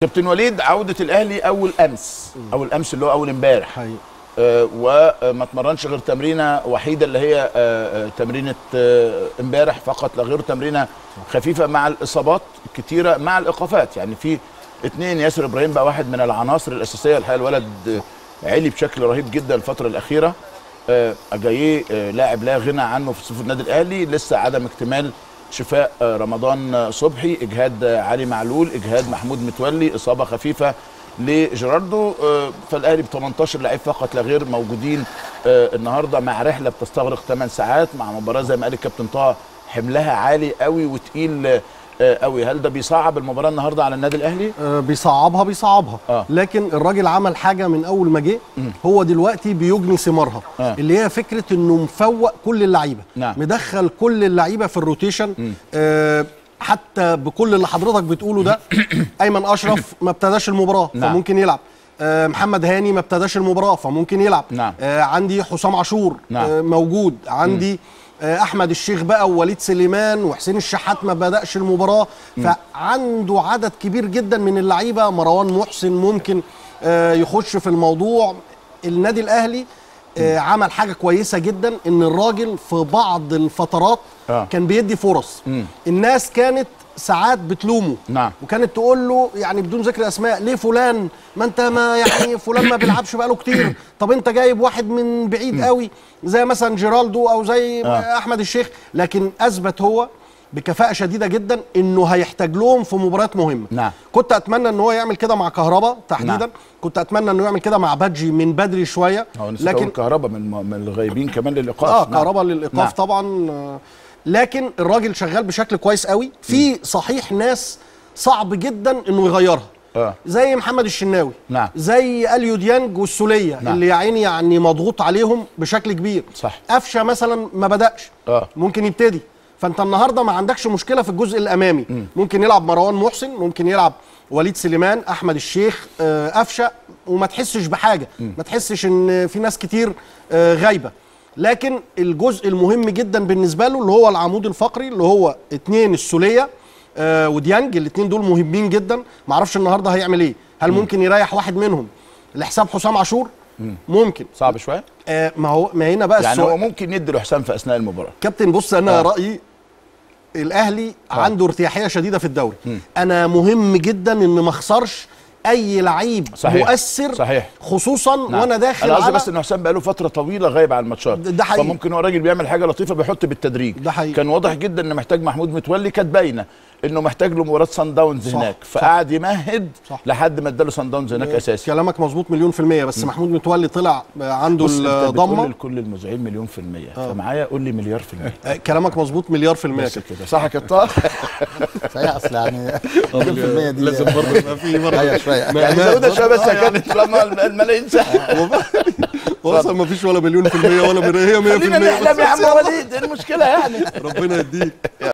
كابتن وليد عوده الاهلي اول امس اول امس اللي هو اول امبارح حقيقي آه، وما اتمرنش غير تمرينه وحيده اللي هي آه، آه، تمرينه آه، امبارح فقط لا غير تمرينه خفيفه مع الاصابات الكتيره مع الايقافات يعني في اثنين ياسر ابراهيم بقى واحد من العناصر الاساسيه الحقيقه الولد آه، علي بشكل رهيب جدا الفتره الاخيره آه، اجاييه آه، لاعب لا غنى عنه في صفوف النادي الاهلي لسه عدم اكتمال شفاء آه، رمضان آه، صبحي اجهاد آه، علي معلول اجهاد محمود متولي اصابه خفيفه لجيراردو آه، فالاهلي ب 18 لعيب فقط لا غير موجودين آه، النهارده مع رحله بتستغرق 8 ساعات مع مباراه زي ما قال الكابتن طه حملها عالي قوي وتقيل آه، آه، قوي هل ده بيصعب المباراه النهارده على النادي الاهلي؟ آه، بيصعبها بيصعبها آه. لكن الراجل عمل حاجه من اول ما جه هو دلوقتي بيجني ثمارها آه. اللي هي فكره انه مفوق كل اللعيبه نعم. مدخل كل اللعيبه في الروتيشن آه حتى بكل اللي حضرتك بتقوله ده ايمن اشرف ما ابتداش المباراه نعم. فممكن يلعب آه محمد هاني ما ابتداش المباراه فممكن يلعب نعم. آه عندي حسام عاشور نعم. آه موجود عندي آه احمد الشيخ بقى ووليد سليمان وحسين الشحات ما بداش المباراه فعنده عدد كبير جدا من اللعيبه مروان محسن ممكن آه يخش في الموضوع النادي الاهلي آه عمل حاجه كويسه جدا ان الراجل في بعض الفترات آه. كان بيدي فرص الناس كانت ساعات بتلومه نعم. وكانت تقول له يعني بدون ذكر اسماء ليه فلان ما انت ما يعني فلان ما بيلعبش بقاله كتير طب انت جايب واحد من بعيد قوي زي مثلا جيرالدو او زي آه. احمد الشيخ لكن اثبت هو بكفاءه شديده جدا انه هيحتاج لهم في مباريات مهمه نعم. كنت اتمنى ان هو يعمل كده مع كهربا تحديدا نعم. كنت اتمنى انه يعمل كده مع بادجي من بدري شويه هو نسيت لكن لكن كهرباء من من الغايبين كمان للايقاف اه نعم. كهربا للايقاف نعم. طبعا آه، لكن الراجل شغال بشكل كويس قوي في صحيح ناس صعب جدا انه يغيرها آه. زي محمد الشناوي نعم. زي اليو ديانج والسوليه نعم. اللي يا عيني يعني مضغوط عليهم بشكل كبير صح. قفشه مثلا ما بداش آه. ممكن يبتدي فانت النهارده ما عندكش مشكله في الجزء الامامي ممكن يلعب مروان محسن ممكن يلعب وليد سليمان احمد الشيخ آه، قفشه وما تحسش بحاجه ما تحسش ان في ناس كتير آه، غايبه لكن الجزء المهم جدا بالنسبه له اللي هو العمود الفقري اللي هو اتنين السوليه آه، وديانج الاثنين دول مهمين جدا ما اعرفش النهارده هيعمل ايه هل ممكن يريح واحد منهم لحساب حسام عاشور ممكن صعب شويه آه، ما هو ما هنا بقى يعني السؤال هو ممكن يدي له حسام في اثناء المباراه كابتن بص انا آه. آه. رايي الاهلي آه. عنده ارتياحيه شديده في الدوري انا مهم جدا ان ما اخسرش اي لعيب صحيح. مؤثر صحيح. خصوصا نعم. وانا داخل انا قصدي على بس ان حسام بقاله فتره طويله غايب عن الماتشات ده- ده حقيقي. فممكن هو راجل بيعمل حاجه لطيفه بيحط بالتدريج ده حقيقي. كان واضح جدا ان محتاج محمود متولي كانت باينه انه محتاج له مباراه سان داونز صح، هناك صح. فقعد يمهد صح. لحد ما اداله سان داونز هناك اساسي كلامك مظبوط مليون في المية بس محمود متولي طلع عنده بص انت بتقول الضمه لكل المذيعين مليون في المية فمعايا قول لي مليار في المية آه، كلامك مظبوط مليار في المية بس كده. كده صح يا كابتن صحيح اصل يعني 100% دي لازم برضه يبقى في برضه ايوه شويه يعني زودها شويه بس كانت لما الملايين سهل وصل ما فيش ولا مليون في المية ولا مليون هي 100% خلينا نحلم يا بس عم وليد إيه المشكله يعني ربنا يديك